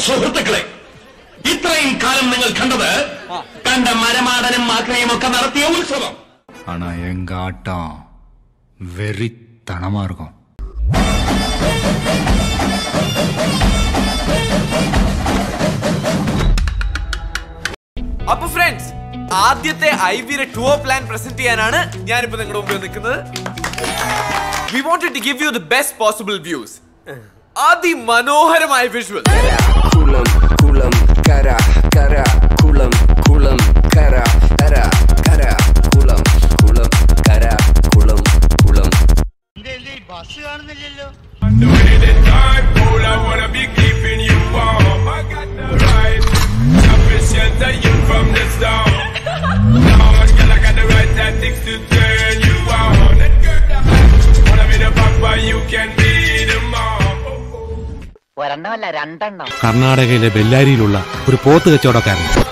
സുഹൃത്തുക്കളെ ഇത്രയും കാലം നിങ്ങൾ കണ്ടത് കണ്ട മരമാടനും മാക്രയും ഒക്കെ നടത്തിയ ഉത്സവം ஆனா எங்க ஆட்டம் வெறித்தனமா இருக்கும் അപ്പൊ ഫ്രണ്ട്സ് ആദ്യത്തെ ഐവിയുടെ ടൂർ പ്ലാൻ പ്രസന്റ് ചെയ്യാനാണ് ഞാനിപ്പോ നിങ്ങളുടെ മുമ്പിൽ നിൽക്കുന്നത് we wanted to give you the best possible views അതിമനോഹരമായ വിഷ്വൽ കുളം കുളം കര കര കുളം കുളം കര കര കര കുളം കുളം കര കുളം കുളം ബസ് കാണുന്നില്ലല്ലോ Time cool, I wanna be keeping you warm. I got the right sufficient of you from the start. Lord, girl, I got the right tactics to turn you on. And girl, wanna be the papa, you can be the mom. ഒരെണ്ണമല്ല രണ്ടെണ്ണം കർണാടകയിലെ ബെല്ലാരിയിലുള്ള ഒരു പോത്ത് കച്ചവടക്കാരൻ